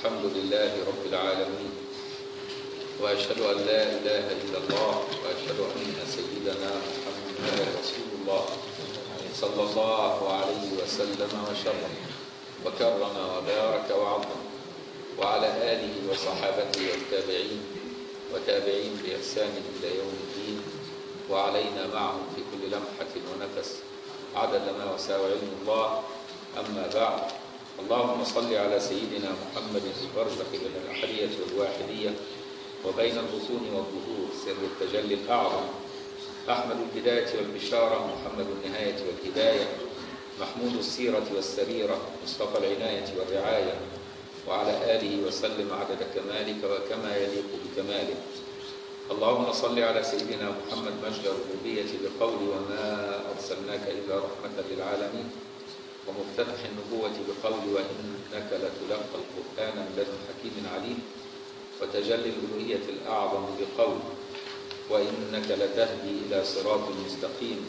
الحمد لله رب العالمين وأشهد أن لا إله إلا الله وأشهد أن سيدنا محمدا رسول الله صلى الله عليه وسلم وشرف وكرم وبارك وعظم وعلى آله وصحابته والتابعين وتابعين بإحسان إلى يوم الدين وعلينا معهم في كل لمحة ونفس عدد ما وسع علم الله أما بعد اللهم صل على سيدنا محمد البرزخ بين الأحدية والواحدية وبين البطون والظهور سر التجلي الأعظم أحمد البداية والبشارة محمد النهاية والهداية محمود السيرة والسريرة مصطفى العناية والرعاية وعلى آله وسلم عدد كمالك وكما يليق بكمالك اللهم صل على سيدنا محمد مجد الربوبية بقول وما أرسلناك إلا رحمة للعالمين ومفتتح النبوة بقول وإنك لتلقى القرآن من لدن حكيم عليم وتجلي الألوهية الأعظم بقول وإنك لتهدي إلى صراط مستقيم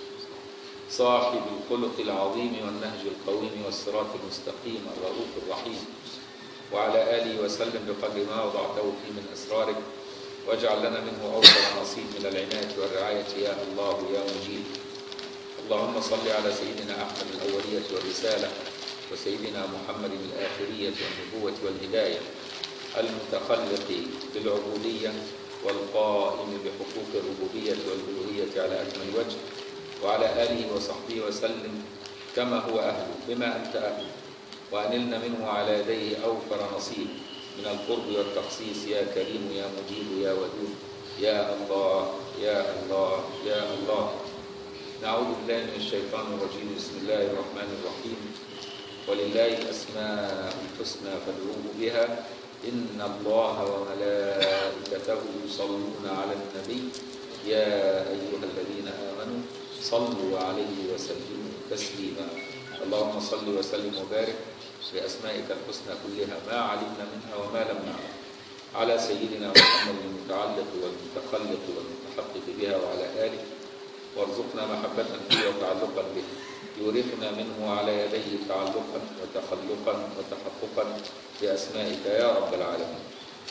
صاحب الخلق العظيم والنهج القويم والصراط المستقيم الرؤوف الرحيم وعلى آله وسلم بقدر ما وضعته فيه من أسرارك واجعل لنا منه أوفر نصيب من العناية والرعاية يا الله يا مجيب اللهم صل على سيدنا أحمد الأولية والرسالة وسيدنا محمد الآخرية والنبوة والهداية المتخلق بالعبودية والقائم بحقوق الربوبية والألوهية على أكمل وجه وعلى آله وصحبه وسلم كما هو أهله بما أنت أهل وأنلنا منه على يديه أوفر نصيب من القرب والتخصيص يا كريم يا مجيب يا ودود يا الله يا الله يا الله نعوذ بالله من الشيطان الرجيم بسم الله الرحمن الرحيم ولله الأسماء الحسنى فادعوه بها إن الله وملائكته يصلون على النبي يا أيها الذين آمنوا صلوا عليه وسلموا تسليما اللهم صل وسلم وبارك بأسمائك الحسنى كلها ما علمنا منها وما لم نعلم على سيدنا محمد المتعلق والمتخلق والمتحقق بها وعلى آله وارزقنا محبة فيه وتعلقا به يورثنا منه على يديه تعلقا وتخلقا وتحققا بأسمائك يا رب العالمين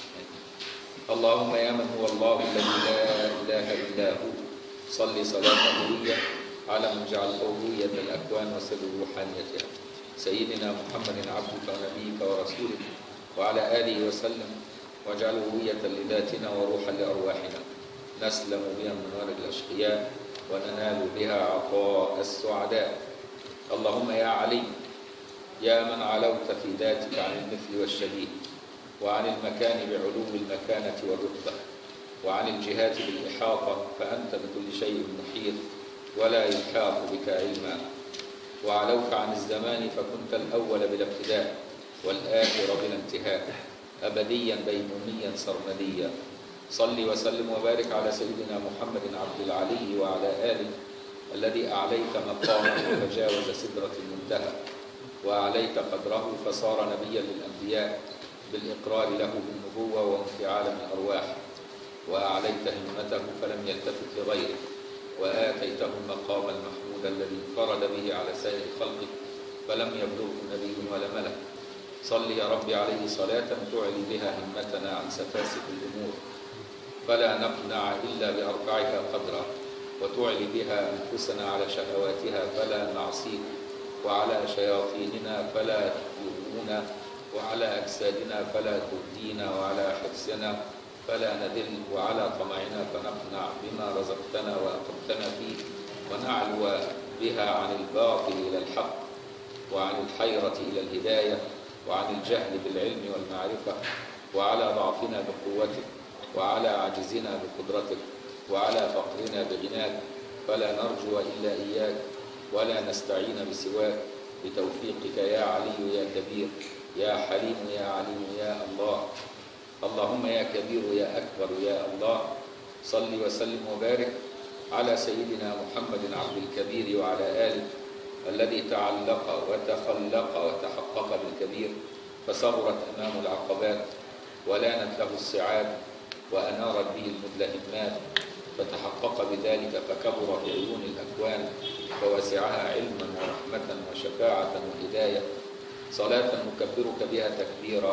اللهم يا من هو الله الذي لا إله إلا هو صل صلاة قوية على من جعل أولوية الأكوان وسر روحانيتها سيدنا محمد عبدك ونبيك ورسولك وعلى آله وسلم واجعل هوية لذاتنا وروحا لأرواحنا نسلم بها من نار الأشقياء وننال بها عطاء السعداء اللهم يا علي يا من علوت في ذاتك عن المثل والشبيه وعن المكان بعلو المكانة والرتبة وعن الجهات بالإحاطة فأنت بكل شيء محيط ولا يحاط بك علما وعلوت عن الزمان فكنت الأول بلا ابتداء والآخر بلا انتهاء أبديا ديموميا سرمديا صل وسلم وبارك على سيدنا محمد عبد العلي وعلى آله الذي أعليت مقامه وتجاوز سدرة المنتهى وأعليت قدره فصار نبيا للأنبياء بالإقرار له بالنبوة وانفعال من الأرواح وأعليت همته فلم يلتفت لغيره وآتيته المقام المحمود الذي انفرد به على سائر خلقه فلم يبلغه نبي ولا ملك صل يا رب عليه صلاة تعلي بها همتنا عن سفاسف الأمور فلا نقنع إلا بأرفعها قدرا وتعلي بها أنفسنا على شهواتها فلا نعصيك وعلى شياطيننا فلا تؤذونا وعلى أجسادنا فلا تؤذينا وعلى حبسنا فلا نذل وعلى طمعنا فنقنع بما رزقتنا وأقمتنا فيه ونعلو بها عن الباطل إلى الحق وعن الحيرة إلى الهداية وعن الجهل بالعلم والمعرفة وعلى ضعفنا بقوتك وعلى عجزنا بقدرتك وعلى فقرنا بغناك فلا نرجو إلا إياك ولا نستعين بسواك بتوفيقك يا علي يا كبير يا حليم يا عليم يا الله اللهم يا كبير يا أكبر يا الله صل وسلم وبارك على سيدنا محمد عبد الكبير وعلى آله الذي تعلق وتخلق وتحقق بالكبير فصبرت أمام العقبات ولانت له الصعاب وأنارت به المدلهمات فتحقق بذلك فكبر في عيون الأكوان فوسعها علما ورحمة وشفاعة وهداية صلاة نكبرك بها تكبيرا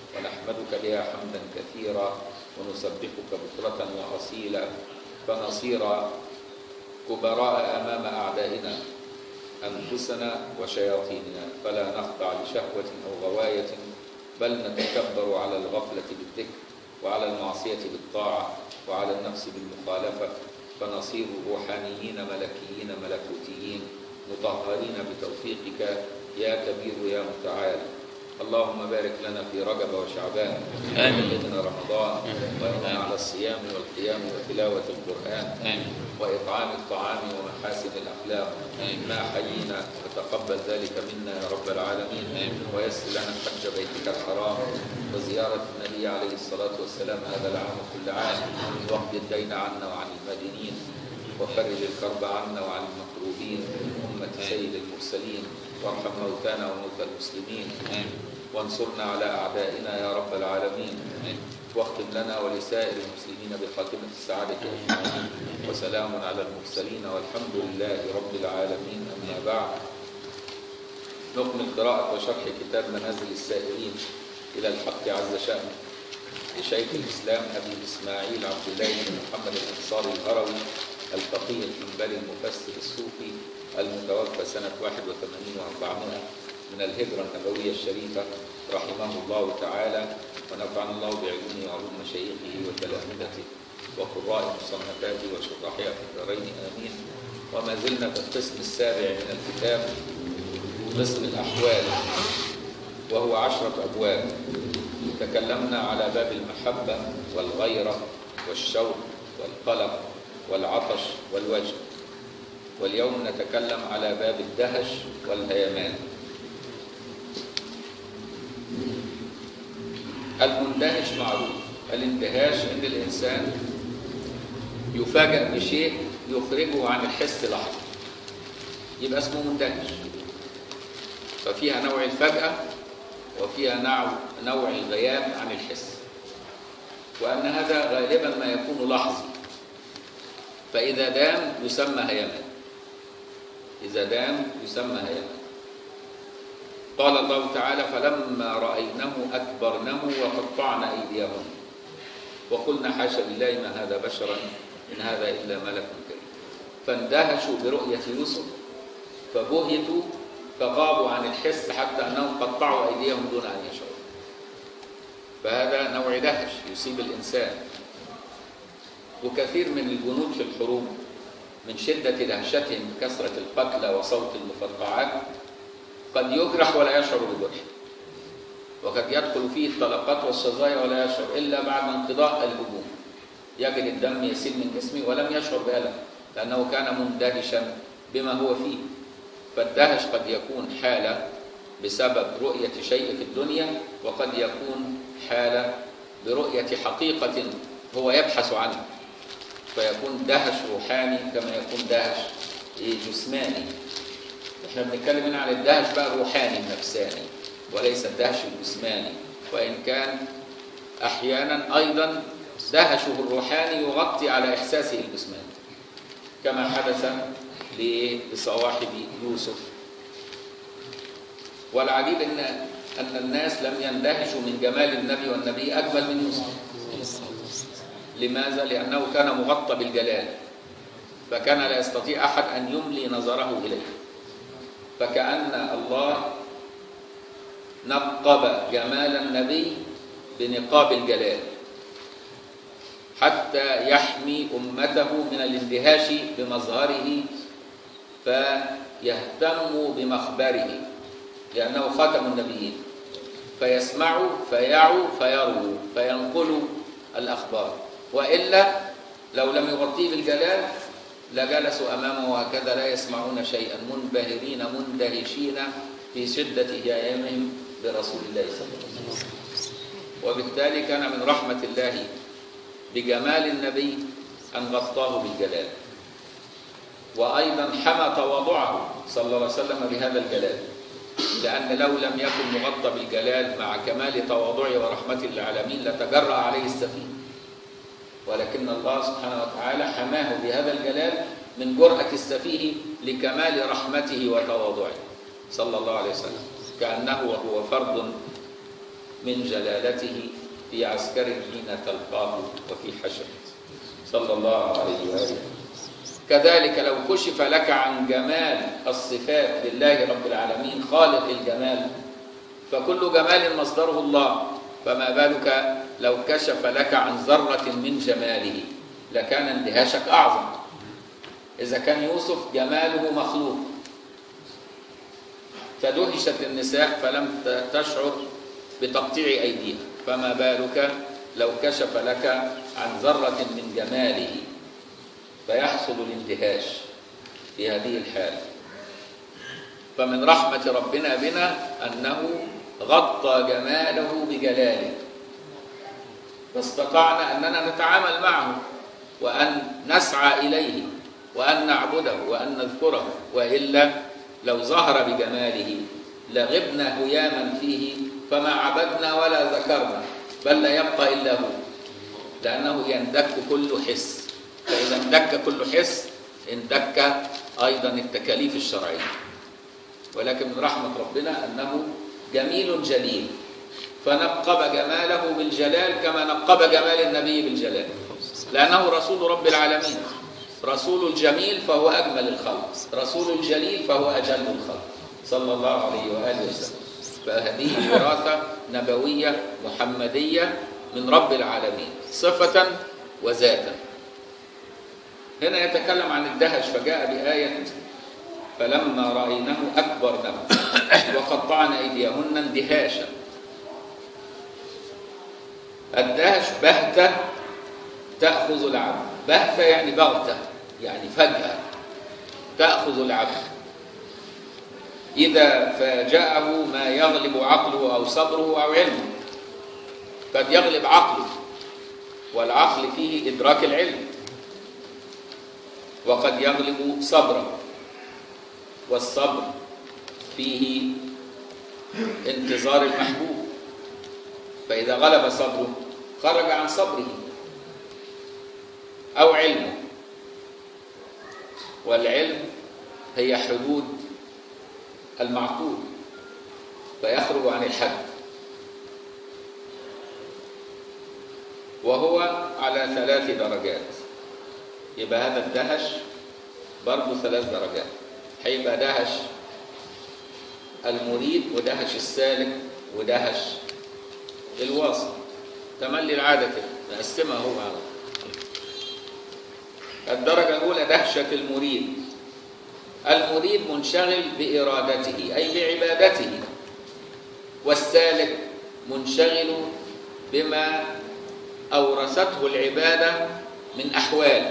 ونحمدك بها حمدا كثيرا ونسبحك بكرة وأصيلا فنصير كبراء أمام أعدائنا أنفسنا وشياطيننا فلا نخضع لشهوة أو غواية بل نتكبر على الغفلة بالذكر وعلى المعصية بالطاعة وعلى النفس بالمخالفة فنصير روحانيين ملكيين ملكوتيين مطهرين بتوفيقك يا كبير يا متعال اللهم بارك لنا في رجب وشعبان آمين. وبلغنا رمضان وإنا على الصيام والقيام وتلاوة القرآن آمين وإطعام الطعام ومحاسن الأخلاق آمين. ما حيينا وتقبل ذلك منا يا رب العالمين آمين. ويسر لنا حج بيتك الحرام وزيارة النبي عليه الصلاة والسلام هذا العام كل عام واقض الدين عنا وعن المدينين وفرج الكرب عنا وعن المكروبين أمة سيد المرسلين وارحم موتانا وموتى المسلمين آمين وانصرنا على أعدائنا يا رب العالمين آمين واختم لنا ولسائر المسلمين بخاتمة السعادة أجمعين وسلام على المرسلين والحمد لله رب العالمين أما بعد نكمل قراءة وشرح كتاب منازل السائرين إلى الحق عز شأنه لشيخ الإسلام أبي إسماعيل عبد الله بن محمد الأنصاري الهروي الفقيه الحنبلي المفسر الصوفي المتوفى سنة 81 و400 من الهجرة النبوية الشريفة رحمه الله تعالى ونفعنا الله بعلومه وعلوم مشايخه وتلامذته وقراء مصنفاته وشرحها في الدارين آمين وما زلنا في القسم السابع من الكتاب قسم الأحوال وهو عشرة أبواب تكلمنا على باب المحبة والغيرة والشوق والقلق والعطش والوجه واليوم نتكلم على باب الدهش والهيمان المندهش معروف الاندهاش عند الإنسان يفاجأ بشيء يخرجه عن الحس لحظة يبقى اسمه مندهش ففيها نوع الفجأة وفيها نوع نوع الغياب عن الحس وأن هذا غالبا ما يكون لحظي فإذا دام يسمى هيمان إذا دام يسمى هيمان قال الله تعالى فلما رأينه أكبرنه وقطعن أيديهم وقلنا حاشا لله ما هذا بشرا إن هذا إلا ملك كريم فاندهشوا برؤية يوسف فبهتوا فغابوا عن الحس حتى أنهم قطعوا أيديهم دون أن يشعروا فهذا نوع دهش يصيب الإنسان وكثير من الجنود في الحروب من شدة دهشتهم بكثرة القتلى وصوت المفرقعات قد يجرح ولا يشعر بجرح وقد يدخل فيه الطلقات والشظايا ولا يشعر إلا بعد انقضاء الهجوم يجد الدم يسيل من جسمه ولم يشعر بألم لأنه كان مندهشا بما هو فيه فالدهش قد يكون حالة بسبب رؤية شيء في الدنيا وقد يكون حالة برؤية حقيقة هو يبحث عنها فيكون دهش روحاني كما يكون دهش إيه جسماني احنا بنتكلم هنا عن الدهش بقى الروحاني النفساني وليس الدهش الجسماني وإن كان أحيانا أيضا دهشه الروحاني يغطي على إحساسه الجسماني كما حدث لصواحب يوسف والعجيب ان ان الناس لم يندهشوا من جمال النبي والنبي اجمل من يوسف لماذا لانه كان مغطى بالجلال فكان لا يستطيع احد ان يملي نظره اليه فكان الله نقب جمال النبي بنقاب الجلال حتى يحمي امته من الاندهاش بمظهره فيهتموا بمخبره لأنه خاتم النبيين فيسمعوا فيعوا فيروا فينقلوا الأخبار وإلا لو لم يغطيه بالجلال لجلسوا أمامه هكذا لا يسمعون شيئا منبهرين مندهشين في شدة هيامهم برسول الله صلى الله عليه وسلم وبالتالي كان من رحمة الله بجمال النبي أن غطاه بالجلال وأيضا حمى تواضعه صلى الله عليه وسلم بهذا الجلال لأن لو لم يكن مغطى بالجلال مع كمال تواضعه ورحمته للعالمين لتجرأ عليه السفيه ولكن الله سبحانه وتعالى حماه بهذا الجلال من جرأة السفيه لكمال رحمته وتواضعه صلى الله عليه وسلم كأنه وهو فرد من جلالته في عسكر حين تلقاه وفي حشر صلى الله عليه وآله كذلك لو كشف لك عن جمال الصفات لله رب العالمين خالق الجمال فكل جمال مصدره الله فما بالك لو كشف لك عن ذرة من جماله لكان اندهاشك أعظم إذا كان يوسف جماله مخلوق فدهشت النساء فلم تشعر بتقطيع أيديها فما بالك لو كشف لك عن ذرة من جماله فيحصل الاندهاش في هذه الحال فمن رحمة ربنا بنا أنه غطى جماله بجلاله فاستطعنا أننا نتعامل معه وأن نسعى إليه وأن نعبده وأن نذكره وإلا لو ظهر بجماله لغبنا هياما فيه فما عبدنا ولا ذكرنا بل لا يبقى إلا هو لأنه يندك كل حس فإذا اندك كل حس اندك أيضا التكاليف الشرعية ولكن من رحمة ربنا أنه جميل جليل فنقب جماله بالجلال كما نقب جمال النبي بالجلال لأنه رسول رب العالمين رسول الجميل فهو أجمل الخلق رسول الجليل فهو أجل الخلق صلى الله عليه وآله وسلم فهذه وراثة نبوية محمدية من رب العالمين صفة وذاتا هنا يتكلم عن الدهش فجاء بآية فلما رأيناه أكبرنه وقطعنا أيديهن اندهاشا الدهش بهتة تأخذ العبد بهتة يعني بغتة يعني فجأة تأخذ العبد إذا فاجأه ما يغلب عقله أو صبره أو علمه قد يغلب عقله والعقل فيه إدراك العلم وقد يغلب صبره والصبر فيه انتظار المحبوب فإذا غلب صبره خرج عن صبره أو علمه والعلم هي حدود المعقول فيخرج عن الحد وهو على ثلاث درجات يبقى هذا الدهش برضه ثلاث درجات هيبقى دهش المريد ودهش السالك ودهش الواصل تملي العادة كده نقسمها هو على الدرجة الأولى دهشة المريد المريد منشغل بإرادته أي بعبادته والسالك منشغل بما أورثته العبادة من أحوال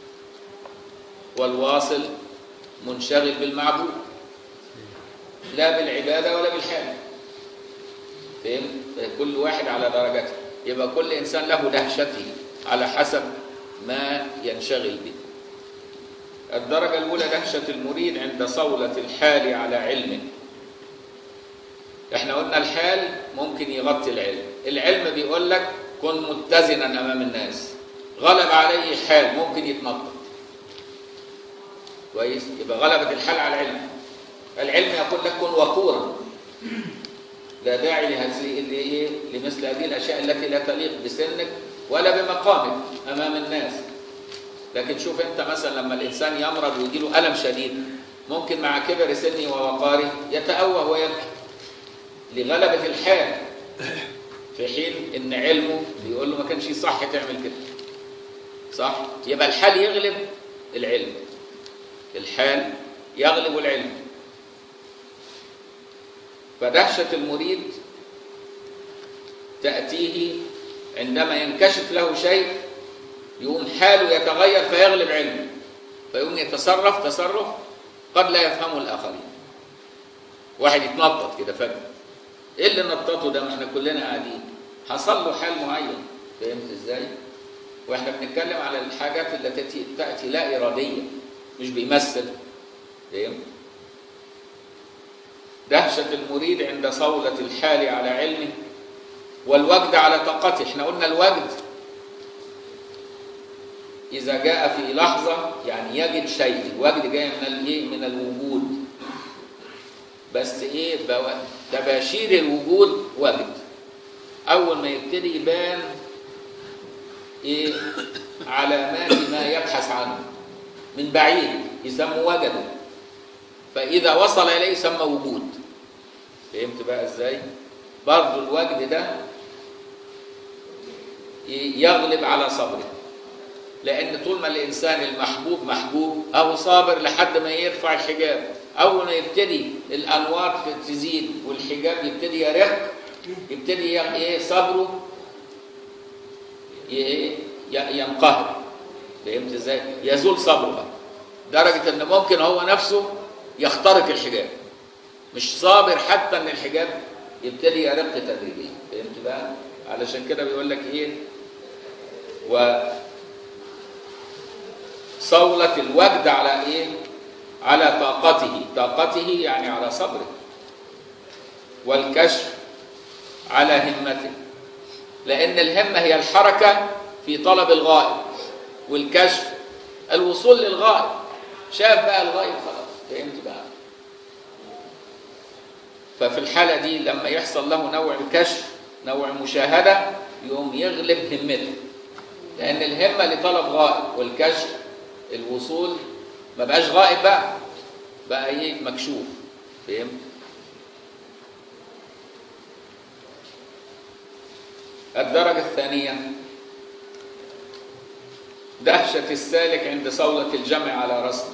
والواصل منشغل بالمعبود لا بالعبادة ولا بالحال فهم؟ كل واحد على درجته يبقى كل إنسان له دهشته على حسب ما ينشغل به الدرجة الأولى دهشة المريد عند صولة الحال على علمه احنا قلنا الحال ممكن يغطي العلم العلم بيقول لك كن متزنا أمام الناس غلب عليه حال ممكن يتنطط كويس يبقى غلبت الحال على العلم العلم يقول لك كن وقورا لا داعي لهذه ايه لمثل هذه الاشياء التي لا تليق بسنك ولا بمقامك امام الناس لكن شوف انت مثلا لما الانسان يمرض ويجي له الم شديد ممكن مع كبر سنه ووقاره يتأوه ويبكي لغلبة الحال في حين ان علمه بيقول له ما كانش صح تعمل كده صح يبقى الحال يغلب العلم الحال يغلب العلم فدهشة المريد تأتيه عندما ينكشف له شيء يقوم حاله يتغير فيغلب علمه فيقوم يتصرف تصرف قد لا يفهمه الآخرين واحد يتنطط كده فجأة ايه اللي نططه ده ما احنا كلنا قاعدين حصل له حال معين فهمت ازاي واحنا بنتكلم على الحاجات التي تأتي لا إرادية مش بيمثل فهمت دهشة المريد عند صولة الحال على علمه والوجد على طاقته احنا قلنا الوجد إذا جاء في لحظة يعني يجد شيء الوجد جاي من الايه من الوجود بس ايه تباشير الوجود وجد اول ما يبتدي يبان ايه علامات ما يبحث عنه من بعيد يسمى وجده فاذا وصل اليه يسمى وجود فهمت بقى ازاي برضه الوجد ده يغلب على صبره لان طول ما الانسان المحبوب محبوب او صابر لحد ما يرفع الحجاب اول ما يبتدي الانوار تزيد والحجاب يبتدي يرق يبتدي ايه صبره ينقهر فهمت ازاي يزول صبره بقى درجه ان ممكن هو نفسه يخترق الحجاب مش صابر حتى ان الحجاب يبتدي يرق تدريجيا فهمت بقى علشان كده بيقول لك ايه و صولة الوجد على ايه على طاقته طاقته يعني على صبره والكشف على همته لان الهمة هي الحركة في طلب الغائب والكشف الوصول للغائب شاف بقى الغائب خلاص فهمت بقى ففي الحالة دي لما يحصل له نوع كشف نوع مشاهدة يقوم يغلب همته لأن الهمة لطلب غائب والكشف الوصول ما بقاش غائب بقى بقى ايه مكشوف فهمت الدرجة الثانية دهشة السالك عند صولة الجمع على رسمه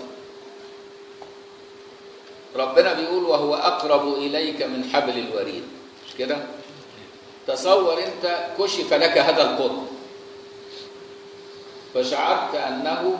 ربنا بيقول وهو أقرب إليك من حبل الوريد مش كده تصور أنت كشف لك هذا القرب فشعرت أنه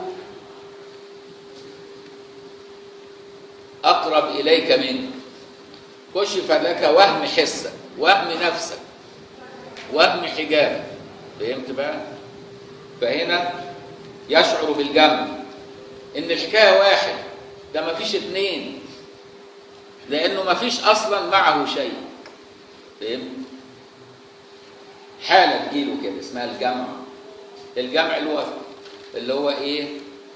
أقرب إليك منك كشف لك وهم حسك وهم نفسك وهم حجابك فهمت بقى فهنا يشعر بالجمع ان الحكايه واحد ده ما فيش اتنين لانه ما فيش اصلا معه شيء فهمت حاله تجيله كده اسمها الجمع الجمع اللي هو اللي هو ايه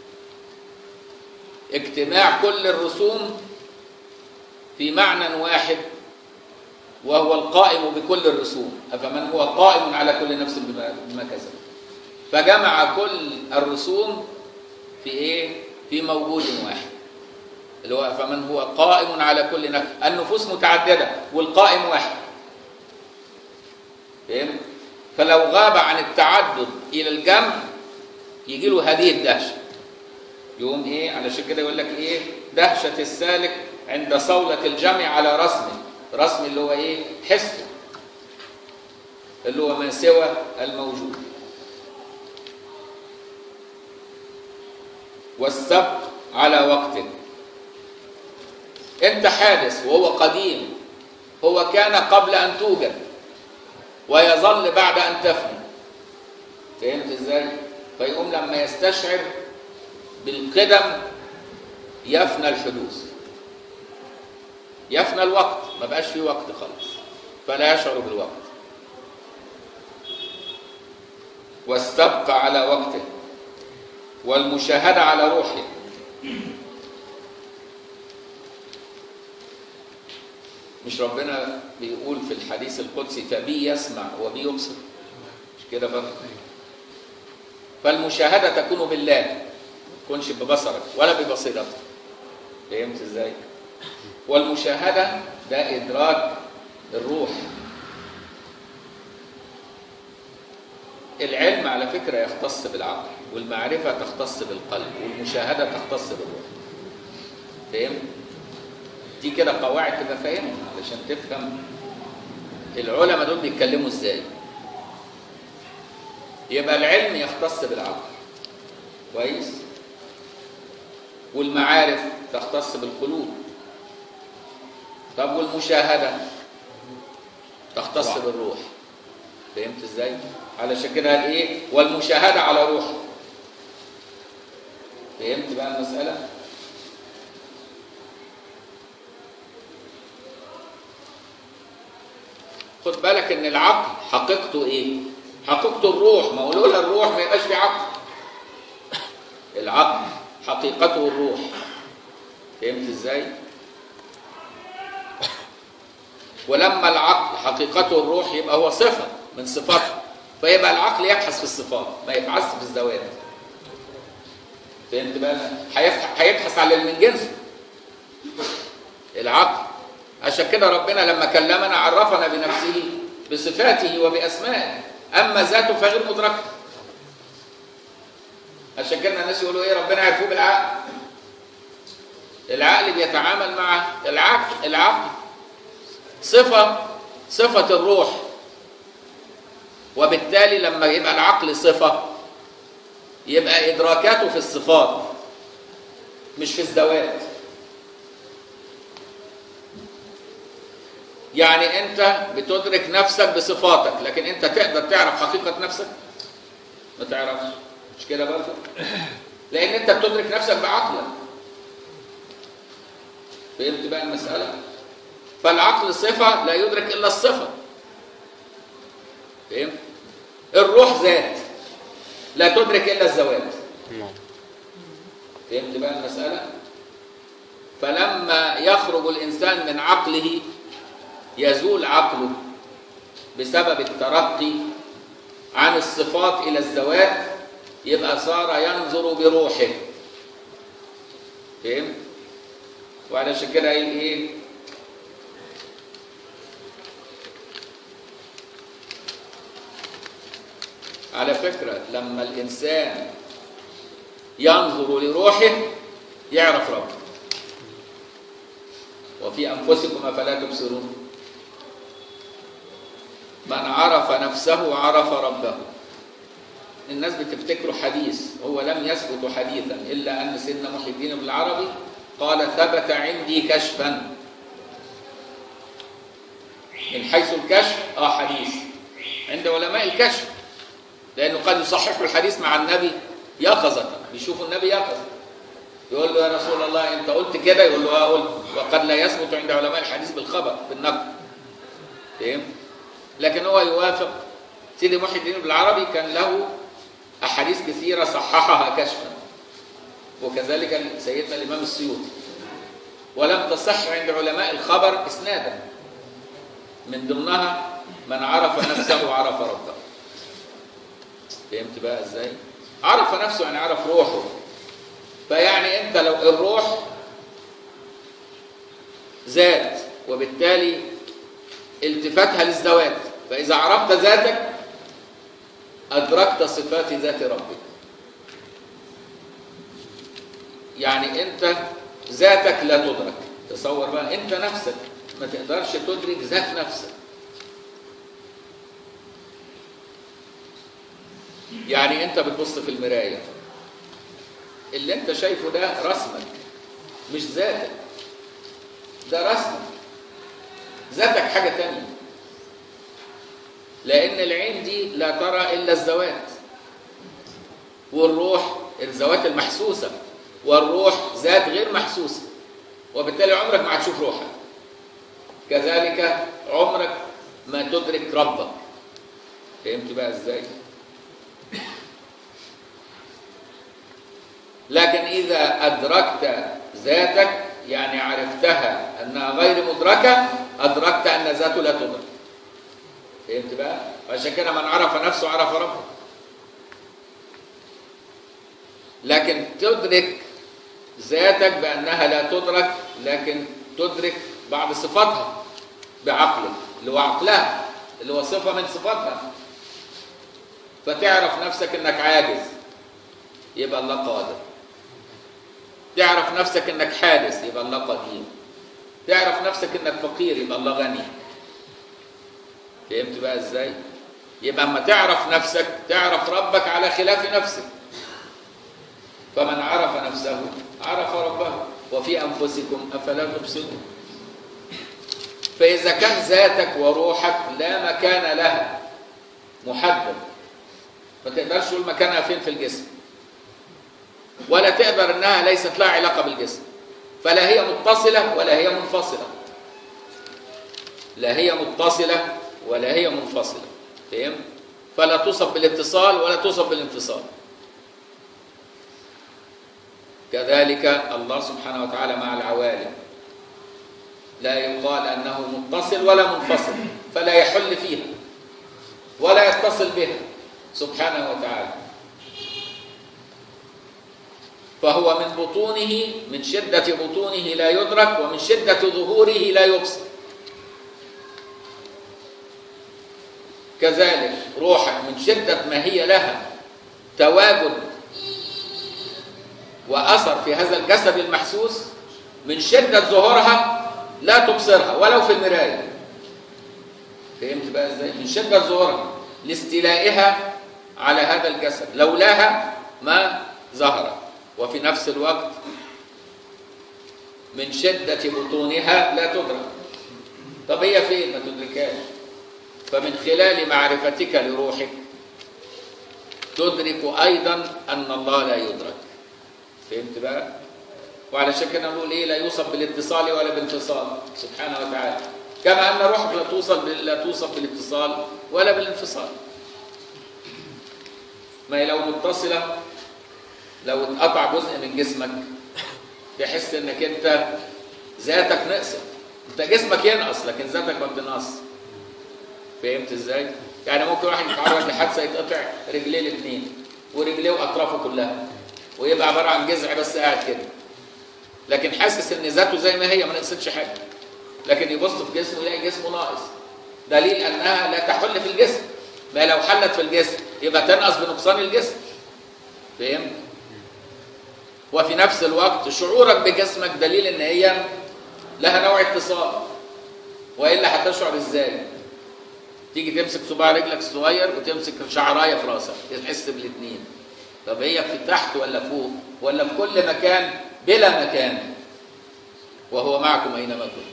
اجتماع كل الرسوم في معنى واحد وهو القائم بكل الرسوم أفمن هو قائم على كل نفس بما كسب فجمع كل الرسوم في ايه في موجود واحد اللي هو فمن هو قائم على كل نفس النفوس متعدده والقائم واحد فهم فلو غاب عن التعدد الى الجمع يجي له هذه الدهشه يقوم ايه علشان كده يقول لك ايه دهشه السالك عند صولة الجمع على رسمه رسم اللي هو ايه حسه اللي هو ما سوى الموجود والسبق على وقته انت حادث وهو قديم هو كان قبل ان توجد ويظل بعد ان تفنى فهمت ازاي فيقوم لما يستشعر بالقدم يفنى الحدوث يفنى الوقت ما بقاش في وقت خالص فلا يشعر بالوقت والسبق على وقته والمشاهدة على روحه مش ربنا بيقول في الحديث القدسي فبي يسمع وبي يبصر مش كده برضه فالمشاهدة تكون بالله ما تكونش ببصرك ولا ببصيرتك فهمت ازاي؟ والمشاهدة ده إدراك الروح العلم على فكرة يختص بالعقل والمعرفة تختص بالقلب والمشاهدة تختص بالروح فهم؟ دي كده قواعد تبقى فاهمها علشان تفهم العلماء دول بيتكلموا ازاي يبقى العلم يختص بالعقل كويس والمعارف تختص بالقلوب طب والمشاهدة تختص طبعا. بالروح فهمت ازاي؟ علشان كده قال ايه؟ والمشاهدة على روح فهمت بقى المسألة؟ خد بالك ان العقل حقيقته ايه؟ حقيقته الروح ما هو لولا الروح ما يبقاش في عقل العقل حقيقته الروح فهمت ازاي؟ ولما العقل حقيقته الروح يبقى هو صفة من صفاتها فيبقى العقل يبحث في الصفات ما يبحثش في الذوات فهمت بقى هيبحث هيبحث على اللي من جنسه العقل عشان كده ربنا لما كلمنا عرفنا بنفسه بصفاته وباسمائه اما ذاته فغير مدركه عشان كده الناس يقولوا ايه ربنا عرفوه بالعقل العقل بيتعامل مع العقل العقل صفه صفه الروح وبالتالي لما يبقى العقل صفه يبقى ادراكاته في الصفات مش في الذوات يعني انت بتدرك نفسك بصفاتك لكن انت تقدر تعرف حقيقه نفسك ما تعرفش مش كده برضه لان انت بتدرك نفسك بعقلك فهمت بقى المساله فالعقل صفه لا يدرك الا الصفه فهمت الروح ذات لا تدرك الا الذوات نعم فهمت بقى المساله فلما يخرج الانسان من عقله يزول عقله بسبب الترقي عن الصفات الى الذوات يبقى صار ينظر بروحه فهمت وعلشان كده قايل ايه على فكرة لما الإنسان ينظر لروحه يعرف ربه وفي أنفسكم أفلا تبصرون من عرف نفسه عرف ربه الناس بتفتكره حديث هو لم يثبت حديثا إلا أن سيدنا محي الدين بن العربي قال ثبت عندي كشفا من حيث الكشف اه حديث عند علماء الكشف لانه قد يصححوا الحديث مع النبي يقظة بيشوفوا النبي يقظة يقول له يا رسول الله انت قلت كده يقول له اه قلت وقد لا يثبت عند علماء الحديث بالخبر بالنقل فهم لكن هو يوافق سيدي محي الدين بالعربي كان له احاديث كثيره صححها كشفا وكذلك سيدنا الامام السيوطي ولم تصح عند علماء الخبر اسنادا من ضمنها من عرف نفسه عرف ربه فهمت بقى ازاي عرف نفسه يعني عرف روحه فيعني انت لو الروح ذات وبالتالي التفاتها للذوات فاذا عرفت ذاتك ادركت صفات ذات ربك يعني انت ذاتك لا تدرك تصور بقى انت نفسك ما تقدرش تدرك ذات نفسك يعني انت بتبص في المرايه اللي انت شايفه ده رسمك مش ذاتك ده رسمك ذاتك حاجه تانية لان العين دي لا ترى الا الذوات والروح الذوات المحسوسه والروح ذات غير محسوسه وبالتالي عمرك ما هتشوف روحك كذلك عمرك ما تدرك ربك فهمت بقى ازاي لكن إذا أدركت ذاتك يعني عرفتها أنها غير مدركة أدركت أن ذاته لا تدرك فهمت بقى؟ عشان كده من عرف نفسه عرف ربه لكن تدرك ذاتك بأنها لا تدرك لكن تدرك بعض صفاتها بعقلك اللي هو عقلها اللي هو صفة من صفاتها فتعرف نفسك انك عاجز يبقى الله قادر تعرف نفسك انك حادث يبقى الله قدير تعرف نفسك انك فقير يبقى الله غني فهمت بقى ازاي يبقى اما تعرف نفسك تعرف ربك على خلاف نفسك فمن عرف نفسه عرف ربه وفي انفسكم افلا تبصرون فاذا كان ذاتك وروحك لا مكان لها محدد ما تقدرش تقول مكانها فين في الجسم ولا تقدر انها ليست لها علاقه بالجسم فلا هي متصله ولا هي منفصله لا هي متصله ولا هي منفصله فهم فلا توصف بالاتصال ولا توصف بالانفصال كذلك الله سبحانه وتعالى مع العوالم لا يقال انه متصل ولا منفصل فلا يحل فيها يتصل بها سبحانه وتعالى فهو من بطونه من شدة بطونه لا يدرك ومن شدة ظهوره لا يبصر كذلك روحك من شدة ما هي لها تواجد وأثر في هذا الجسد المحسوس من شدة ظهورها لا تبصرها ولو في المراية فهمت بقى ازاي؟ من شدة ظهورها لاستيلائها على هذا الجسد لولاها ما ظهرت وفي نفس الوقت من شدة بطونها لا تدرك طب هي فين ما تدركهاش فمن خلال معرفتك لروحك تدرك أيضا أن الله لا يدرك فهمت بقى؟ وعلشان كده نقول ايه لا يوصف بالاتصال ولا بالانفصال سبحانه وتعالى كما ان روحك لا توصل بال- لا توصف بالاتصال ولا بالانفصال ما هي لو متصله لو اتقطع جزء من جسمك تحس انك انت ذاتك نقصت انت جسمك ينقص لكن ذاتك ما بتنقص فهمت ازاي؟ يعني ممكن واحد يتعرض لحادثه يتقطع رجليه الاثنين ورجليه واطرافه كلها ويبقى عباره عن جذع بس قاعد كده لكن حاسس ان ذاته زي ما هي ما نقصتش حاجه لكن يبص في جسمه يلاقي جسمه ناقص دليل انها لا تحل في الجسم ما لو حلت في الجسم يبقى تنقص بنقصان الجسم فهمت وفي نفس الوقت شعورك بجسمك دليل ان هي لها نوع اتصال والا هتشعر ازاي تيجي تمسك صباع رجلك الصغير وتمسك شعرايه في راسك تحس بالاثنين طب هي في تحت ولا فوق ولا في كل مكان بلا مكان وهو معكم اينما كنتم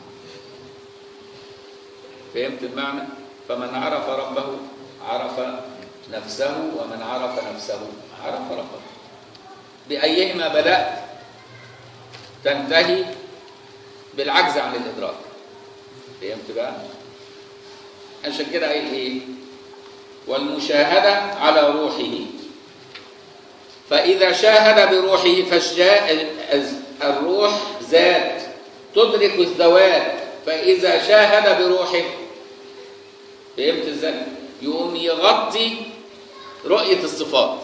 فهمت المعنى فمن عرف ربه عرف نفسه ومن عرف نفسه عرف ربه بأيهما بدأت تنتهي بالعجز عن الإدراك فهمت بقى عشان كده قايل ايه والمشاهدة على روحه فإذا شاهد بروحه فالشاء الروح ذات تدرك الذوات فإذا شاهد بروحه فهمت ازاي؟ يقوم يغطي رؤية الصفات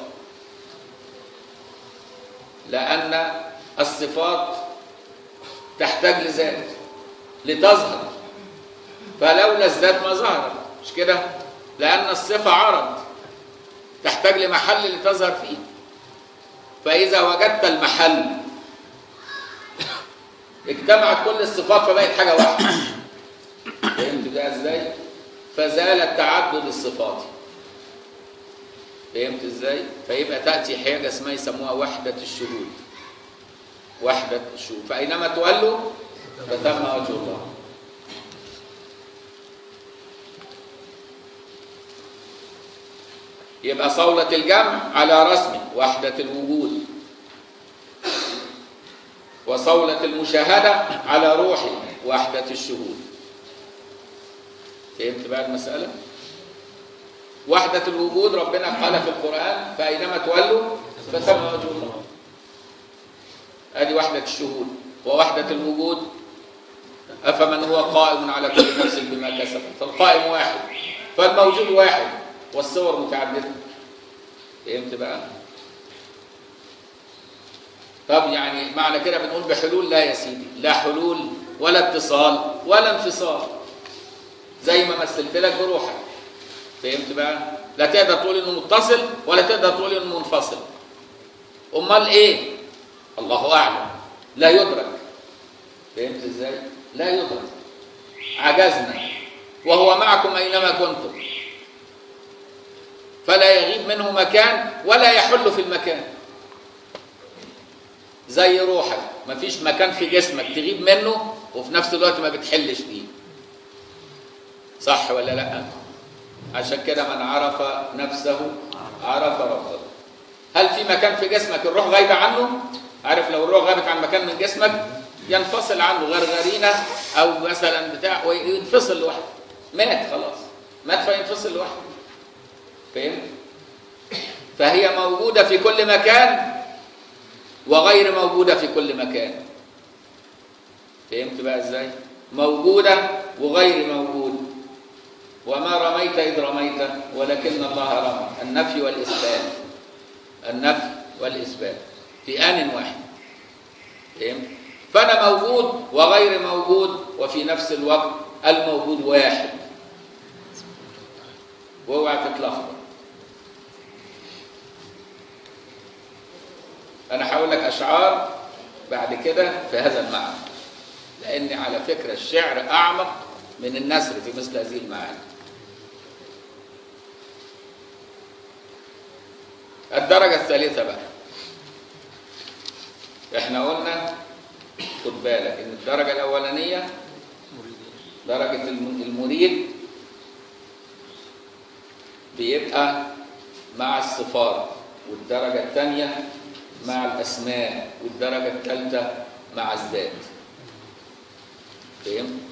لأن الصفات تحتاج لذات لتظهر فلولا الذات ما ظهرت مش كده؟ لأن الصفة عرض تحتاج لمحل لتظهر فيه فإذا وجدت المحل اجتمعت كل الصفات فبقت حاجة واحدة فهمت ده ازاي؟ فزال تعدد الصفات فهمت ازاي؟ فيبقى تأتي حاجة اسمها يسموها وحدة الشهود وحدة الشهود فأينما تولوا فتم وجه الله يبقى صولة الجمع على رسمه وحدة الوجود وصولة المشاهدة على روحه وحدة الشهود فهمت بقى المسألة؟ وحدة الوجود ربنا قال في القرآن فأينما تولوا فثم وجه الله هذه وحدة الشهود ووحدة الوجود أفمن هو قائم على كل نفس بما كسبت فالقائم واحد فالموجود واحد والصور متعددة فهمت بقى؟ طب يعني معنى كده بنقول بحلول لا يا سيدي لا حلول ولا اتصال ولا انفصال زي ما مثلت لك بروحك فهمت بقى؟ لا تقدر تقول انه متصل ولا تقدر تقول انه منفصل امال ايه؟ الله اعلم لا يدرك فهمت ازاي؟ لا يدرك عجزنا وهو معكم اينما كنتم فلا يغيب منه مكان ولا يحل في المكان زي روحك مفيش مكان في جسمك تغيب منه وفي نفس الوقت ما بتحلش فيه صح ولا لا عشان كده من عرف نفسه عرف ربه هل في مكان في جسمك الروح غايبه عنه عارف لو الروح غابت عن مكان من جسمك ينفصل عنه غرغرينه او مثلا بتاع وينفصل لوحده مات خلاص مات فينفصل لوحده فهمت فهي موجوده في كل مكان وغير موجوده في كل مكان فهمت بقى ازاي موجوده وغير موجود وما رميت إذ رميت ولكن الله رمى النفي والإثبات النفي والإثبات في آن واحد فهمت؟ فأنا موجود وغير موجود وفي نفس الوقت الموجود واحد واوعى تتلخبط أنا هقول لك أشعار بعد كده في هذا المعنى لأن على فكرة الشعر أعمق من النثر في مثل هذه المعاني الدرجة الثالثة بقى احنا قلنا خد بالك ان الدرجة الأولانية درجة الم- المريد بيبقى مع الصفات والدرجة الثانية مع الأسماء والدرجة الثالثة مع الذات فهمت؟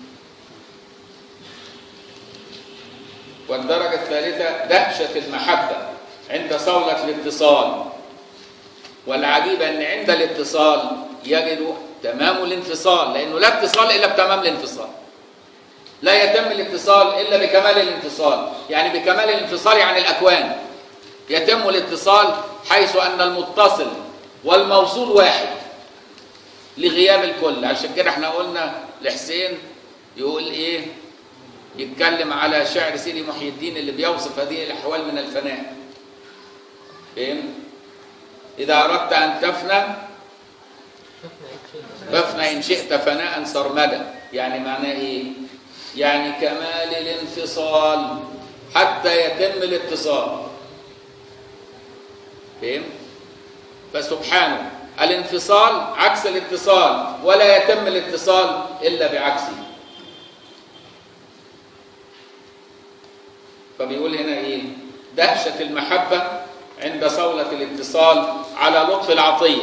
والدرجة الثالثة دهشة المحبة عند صولة الاتصال والعجيب أن عند الاتصال يجد تمام الانفصال لأنه لا اتصال إلا بتمام الانفصال لا يتم الاتصال إلا بكمال الانفصال يعني بكمال الانفصال عن الأكوان يتم الاتصال حيث أن المتصل والموصول واحد لغياب الكل عشان كده احنا قلنا لحسين يقول ايه يتكلم على شعر سيدي محي الدين اللي بيوصف هذه الاحوال من الفناء فهم اذا اردت ان تفنى فافنى ان شئت فناء سرمدا يعني معناه ايه يعني كمال الانفصال حتى يتم الاتصال فهم فسبحانه الانفصال عكس الاتصال ولا يتم الاتصال الا بعكسه فبيقول هنا ايه دهشه المحبه عند صوله الاتصال على لطف العطيه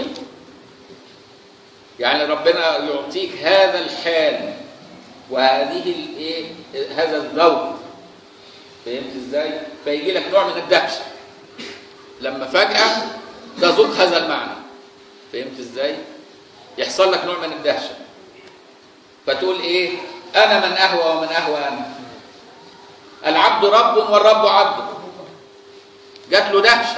يعني ربنا يعطيك هذا الحال وهذه الايه هذا الذوق فهمت ازاي فيجي لك نوع من الدهشه لما فجاه تذوق هذا المعنى فهمت ازاي يحصل لك نوع من الدهشه فتقول ايه انا من اهوى ومن اهوى انا العبد رب والرب عبد جات له دهشه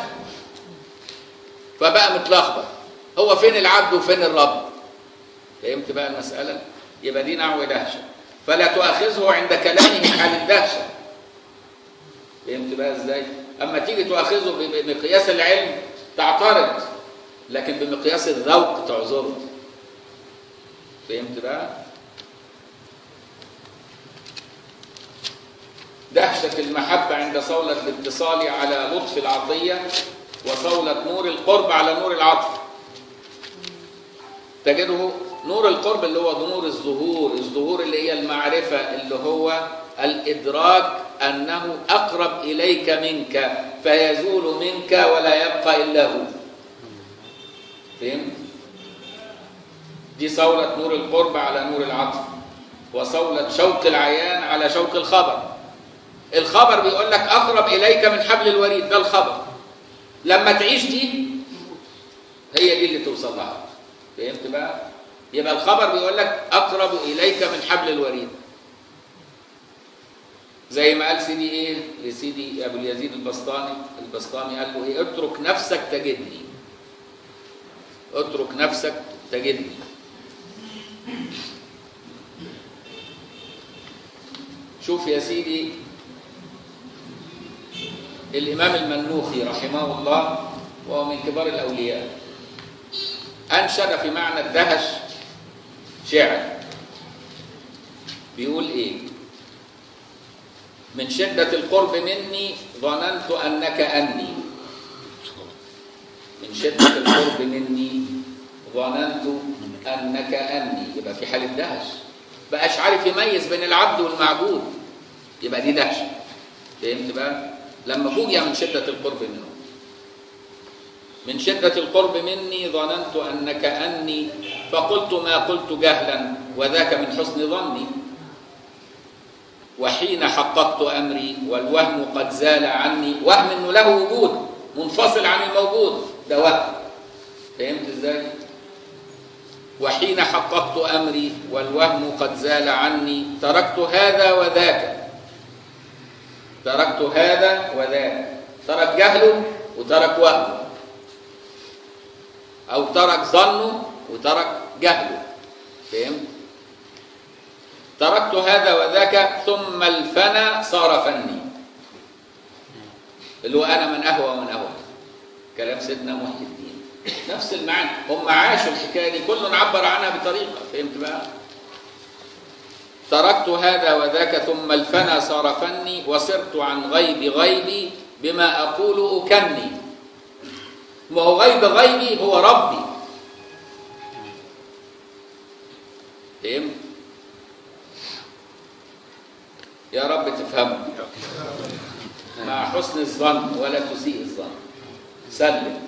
فبقى متلخبط هو فين العبد وفين الرب فهمت بقى المساله يبقى دي نوع دهشه فلا تؤاخذه عند كلامه عن الدهشه فهمت بقى ازاي اما تيجي تؤاخذه بمقياس العلم تعترض لكن بمقياس الذوق تعذره فهمت بقى دهشة المحبة عند صولة الاتصال على لطف العطية وصولة نور القرب على نور العطف تجده نور القرب اللي هو نور الظهور الظهور اللي هي المعرفة اللي هو الإدراك أنه أقرب إليك منك فيزول منك ولا يبقى إلا هو فهمت؟ دي صولة نور القرب على نور العطف وصولة شوق العيان على شوق الخبر الخبر بيقول لك أقرب إليك من حبل الوريد ده الخبر لما تعيش دي هي دي اللي توصل لها فهمت بقى؟ يبقى الخبر بيقول لك أقرب إليك من حبل الوريد زي ما قال سيدي ايه لسيدي ابو اليزيد البسطاني البسطامي قال له ايه اترك نفسك تجدني اترك نفسك تجدني شوف يا سيدي الامام المنوخي رحمه الله وهو من كبار الاولياء انشد في معنى الدهش شعر بيقول ايه من شدة القرب مني ظننت أنك أني من شدة القرب مني ظننت أنك أني يبقى في حالة دهش بقاش عارف يميز بين العبد والمعبود يبقى دي دهشة فهمت بقى لما فوجئ من شدة القرب منه من شدة القرب مني ظننت أنك أني فقلت ما قلت جهلا وذاك من حسن ظني وحين حققت امري والوهم قد زال عني وهم انه له وجود منفصل عن الموجود ده وهم فهمت ازاي وحين حققت امري والوهم قد زال عني تركت هذا وذاك تركت هذا وذاك ترك جهله وترك وهمه او ترك ظنه وترك جهله فهمت تركت هذا وذاك ثم الفنا صار فني اللي هو انا من اهوى ومن اهوى كلام سيدنا محي الدين نفس المعنى هم عاشوا الحكايه دي كل عبر عنها بطريقه فهمت بقى تركت هذا وذاك ثم الفنا صار فني وصرت عن غيب غيبي بما اقول اكني ما هو غيب غيبي هو ربي فهمت يا رب تفهموا مع حسن الظن ولا تسيء الظن سلم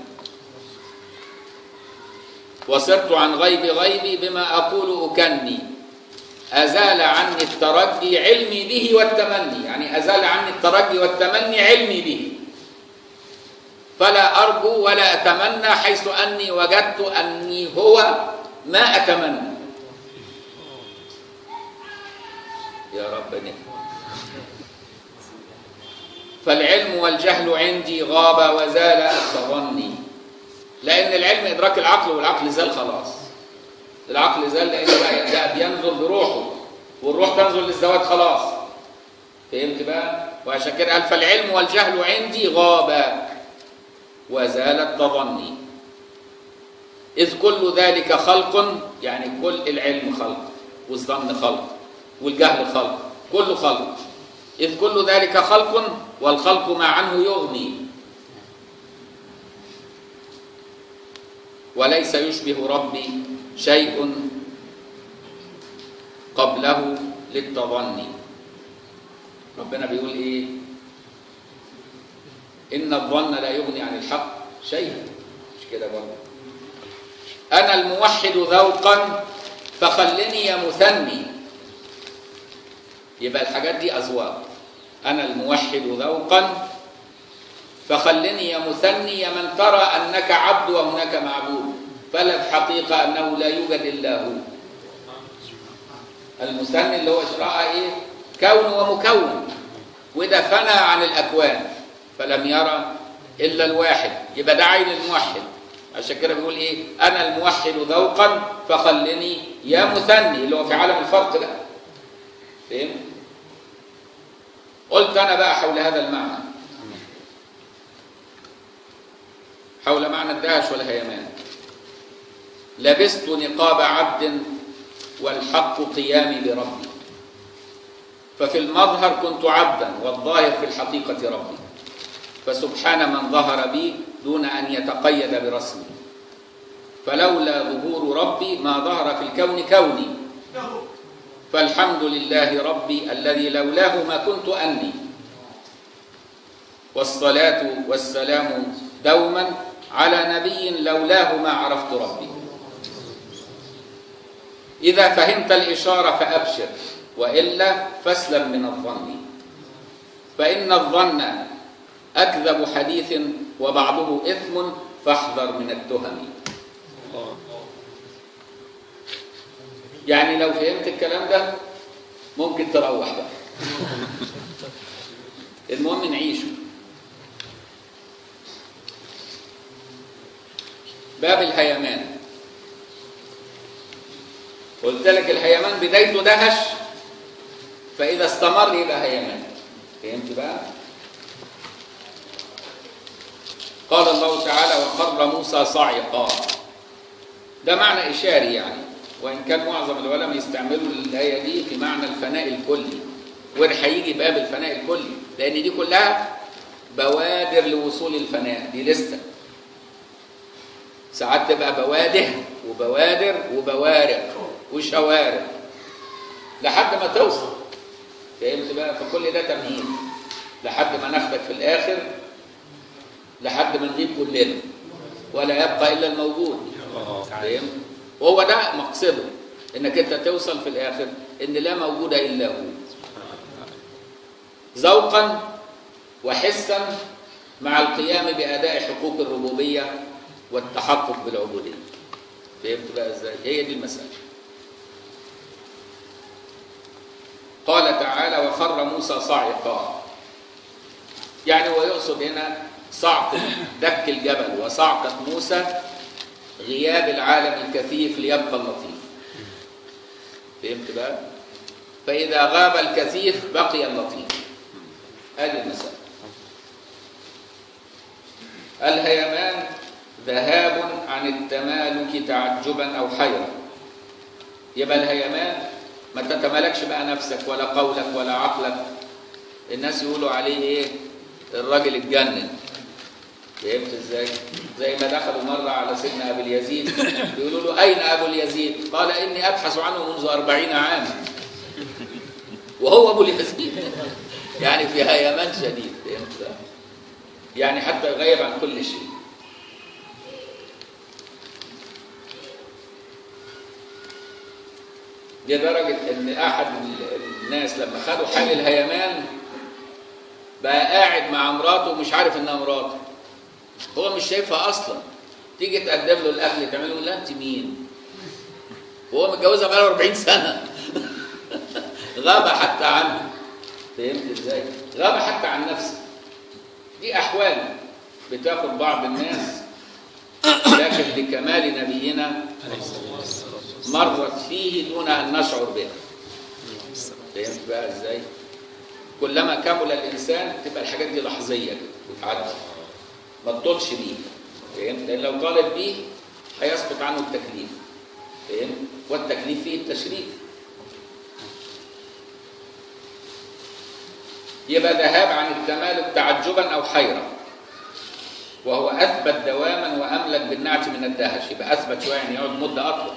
وصرت عن غيب غيبي بما أقول أكني أزال عني الترجي علمي به والتمني يعني أزال عني الترجي والتمني علمي به فلا أرجو ولا أتمنى حيث أني وجدت أني هو ما أتمنى يا رب نفهم فالعلم والجهل عندي غاب وزال تظني لأن العلم إدراك العقل والعقل زال خلاص العقل زال لأن ده بينزل بروحه والروح تنزل للزواج خلاص فهمت بقى؟ وعشان كده قال فالعلم والجهل عندي غابا وزال التظني إذ كل ذلك خلق يعني كل العلم خلق والظن خلق والجهل خلق كله خلق إذ كل ذلك خلق والخلق ما عنه يغني وليس يشبه ربي شيء قبله للتظني ربنا بيقول ايه ان الظن لا يغني عن الحق شيئا مش كده برضه انا الموحد ذوقا فخلني يا مثني يبقى الحاجات دي اذواق انا الموحد ذوقا فخلني يا مثني يا من ترى انك عبد وهناك معبود فلا الحقيقه انه لا يوجد الا هو المثني اللي هو شراء ايه كون ومكون وده فنى عن الاكوان فلم يرى الا الواحد يبقى ده عين الموحد عشان كده بيقول ايه انا الموحد ذوقا فخلني يا مثني اللي هو في عالم الفرق ده فهمت قلت انا بقى حول هذا المعنى حول معنى الدهش والهيمان لبست نقاب عبد والحق قيامي بربي ففي المظهر كنت عبدا والظاهر في الحقيقة ربي فسبحان من ظهر بي دون أن يتقيد برسمي فلولا ظهور ربي ما ظهر في الكون كوني فالحمد لله ربي الذي لولاه ما كنت أني والصلاة والسلام دوما على نبي لولاه ما عرفت ربي إذا فهمت الإشارة فأبشر وإلا فاسلم من الظن فإن الظن أكذب حديث وبعضه إثم فاحذر من التهم يعني لو فهمت الكلام ده ممكن تروح بقى المهم نعيشه باب الهيمان قلت لك الهيمان بدايته دهش فإذا استمر يبقى هيمان فهمت بقى؟ قال الله تعالى وقر موسى صاعقا ده معنى إشاري يعني وإن كان معظم العلماء يستعملوا الآية دي في معنى الفناء الكلي وده هيجي باب الفناء الكلي لأن دي كلها بوادر لوصول الفناء دي لسه ساعات تبقى بواده وبوادر وبوارق وشوارق لحد ما توصل فهمت بقى فكل ده تمهيد لحد ما ناخدك في الآخر لحد ما نغيب كلنا ولا يبقى إلا الموجود فهمت وهو ده مقصده انك انت توصل في الاخر ان لا موجود الا هو ذوقا وحسا مع القيام باداء حقوق الربوبيه والتحقق بالعبوديه فهمت بقى ازاي هي دي المساله قال تعالى وخر موسى صاعقا يعني هو يقصد هنا صعقة دك الجبل وصعقة موسى غياب العالم الكثيف ليبقى اللطيف فهمت بقى؟ فإذا غاب الكثيف بقي اللطيف هذه المسألة الهيمان ذهاب عن التمالك تعجبا أو حيرة يبقى الهيمان ما تتملكش بقى نفسك ولا قولك ولا عقلك الناس يقولوا عليه ايه الراجل اتجنن فهمت ازاي زي ما دخلوا مره على سيدنا ابو اليزيد بيقولوا له اين ابو اليزيد قال اني ابحث عنه منذ أربعين عاما وهو ابو اليزيد يعني في هيمان شديد فهمت يعني حتى يغيب عن كل شيء لدرجة إن أحد الناس لما خدوا حال الهيمان بقى قاعد مع مراته ومش عارف إنها مراته هو مش شايفها أصلا تيجي تقدم له الأكل تعمل له لا أنت مين؟ وهو متجوزها بقاله 40 سنة غاب حتى عنه فهمت إزاي؟ غاب حتى عن نفسه دي أحوال بتاخد بعض الناس لكن لكمال نبينا مرت فيه دون ان نشعر بها فهمت بقى ازاي كلما كمل الانسان تبقى الحاجات دي لحظيه كده وتعدي ما تطولش بيه فهمت لان لو طالب بيه هيسقط عنه التكليف فهمت والتكليف فيه التشريف يبقى ذهاب عن التمالك تعجبا او حيره وهو اثبت دواما واملك بالنعت من الدهش يبقى اثبت شويه يعني يقعد مده اطول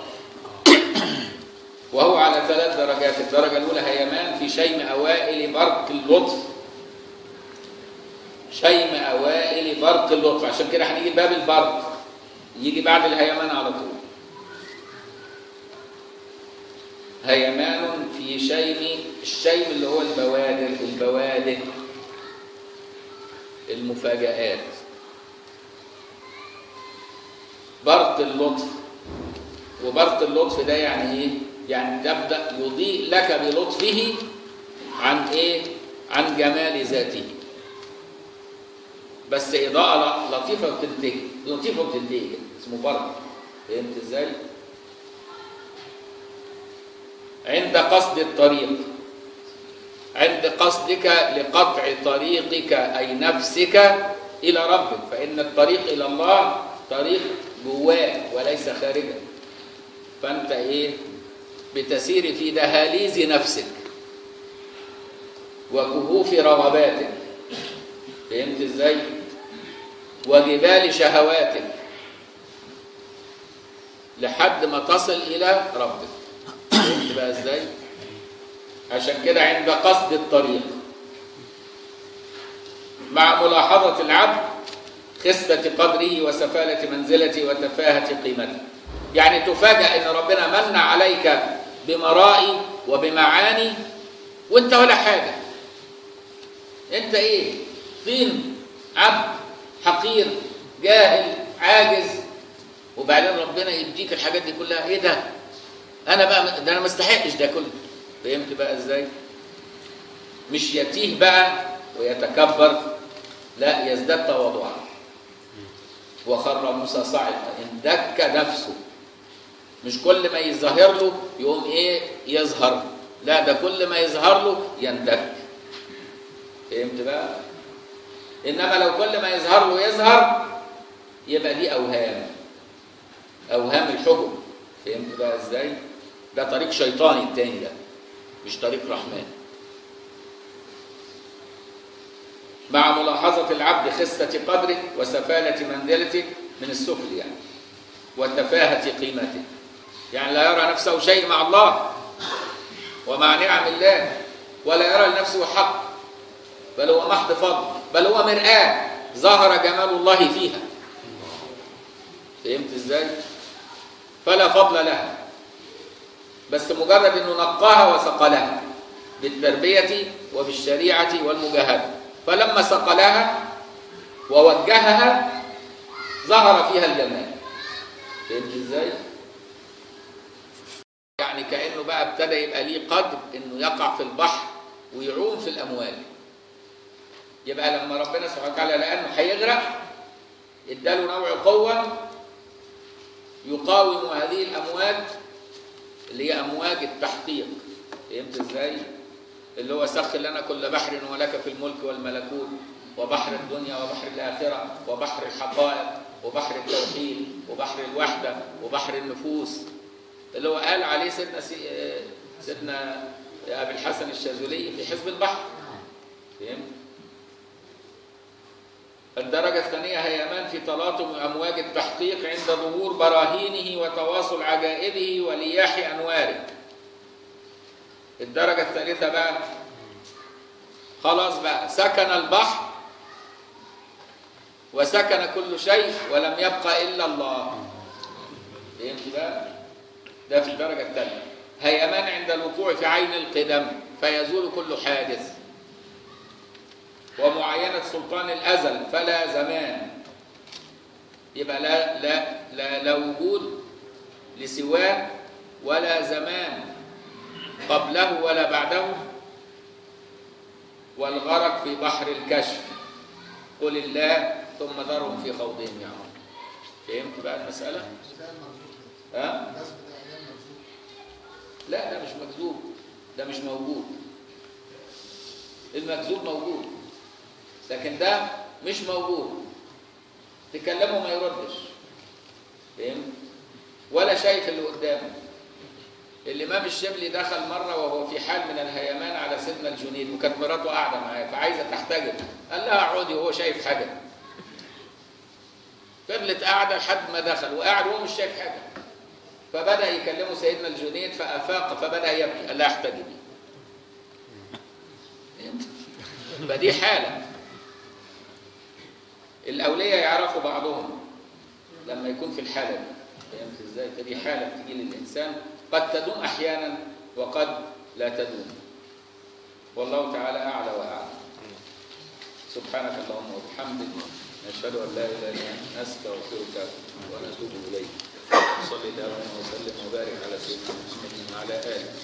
وهو على ثلاث درجات الدرجة الأولى هيمان في شيم أوائل برق اللطف شيم أوائل برق اللطف عشان كده هنيجي باب البرق يجي بعد الهيمان على طول هيمان في شيم الشيم اللي هو البوادر البوادر المفاجآت برق اللطف وبرق اللطف ده يعني ايه يعني تبدا يضيء لك بلطفه عن ايه عن جمال ذاته بس اضاءه لطيفه وبتنتهي لطيفه وبتنتهي اسمه برق فهمت ازاي عند قصد الطريق عند قصدك لقطع طريقك اي نفسك الى ربك فان الطريق الى الله طريق جواك وليس خارجك فانت ايه بتسير في دهاليز نفسك وكهوف رغباتك فهمت ازاي وجبال شهواتك لحد ما تصل الى ربك فهمت بقى ازاي عشان كده عند قصد الطريق مع ملاحظة العبد خسة قدره وسفالة منزلته وتفاهة قيمته يعني تفاجأ ان ربنا من عليك بمرائي وبمعاني وانت ولا حاجة انت ايه طين عبد حقير جاهل عاجز وبعدين ربنا يديك الحاجات دي كلها ايه ده انا بقى ده انا ما استحقش ده كله فهمت بقى ازاي مش يتيه بقى ويتكبر لا يزداد تواضعا وخر موسى صاعقا اندك نفسه مش كل ما يظهر له يقوم ايه يظهر لا ده كل ما يظهر له يندك فهمت بقى انما لو كل ما يظهر له يظهر يبقى دي اوهام اوهام الحجب فهمت بقى ازاي ده طريق شيطاني التاني ده مش طريق رحمن مع ملاحظة العبد خسة قدره وسفالة منزلته من السفل يعني وتفاهة قيمته يعني لا يرى نفسه شيء مع الله ومع نعم الله ولا يرى لنفسه حق بل هو محض فضل بل هو مرآة ظهر جمال الله فيها فهمت ازاي فلا فضل لها بس مجرد انه نقاها وسقلها بالتربية وبالشريعة والمجاهدة فلما سقلها ووجهها ظهر فيها الجمال فهمت ازاي يعني كانه بقى ابتدى يبقى ليه قدر انه يقع في البحر ويعوم في الاموال يبقى لما ربنا سبحانه وتعالى لانه هيغرق اداله نوع قوه يقاوم هذه الامواج اللي هي امواج التحقيق فهمت ازاي؟ اللي هو سخر لنا كل بحر ولك في الملك والملكوت وبحر الدنيا وبحر الاخره وبحر الحقائق وبحر التوحيد وبحر الوحده وبحر النفوس اللي هو قال عليه سيدنا سي... سيدنا ابي الحسن الشاذلي في حزب البحر فهمت؟ الدرجة الثانية هيمان في تلاطم أمواج التحقيق عند ظهور براهينه وتواصل عجائبه ولياح أنواره. الدرجة الثالثة بقى خلاص بقى سكن البحر وسكن كل شيء ولم يبقى إلا الله. فهمت بقى؟ ده في الدرجة الثالثة. هيمان عند الوقوع في عين القدم فيزول كل حادث. ومعاينة سلطان الأزل فلا زمان يبقى لا لا لا, لا وجود لسواه ولا زمان قبله ولا بعده والغرق في بحر الكشف قل الله ثم ذرهم في خوضهم يعمهون فهمت بقى المسألة؟ ها؟ لا ده مش مكذوب ده مش موجود المكذوب موجود لكن ده مش موجود تكلمه ما يردش فاهم ولا شايف اللي قدامه الامام الشبلي دخل مره وهو في حال من الهيمان على سيدنا الجنيد وكانت مراته قاعده معاه فعايزه تحتجب قال لها اقعدي وهو شايف حاجه فضلت قاعده لحد ما دخل وقاعد وهو مش شايف حاجه فبدا يكلمه سيدنا الجنيد فافاق فبدا يبكي قال لها احتجبي فهمت فدي حاله الأولياء يعرفوا بعضهم لما يكون في الحالة دي فهمت ازاي؟ فدي حالة بتيجي للإنسان قد تدوم أحيانا وقد لا تدوم والله تعالى أعلى وأعلم سبحانك اللهم وبحمدك نشهد أن لا إله إلا أنت نستغفرك ونتوب إليك صلى الله وسلم وبارك على سيدنا محمد وعلى آله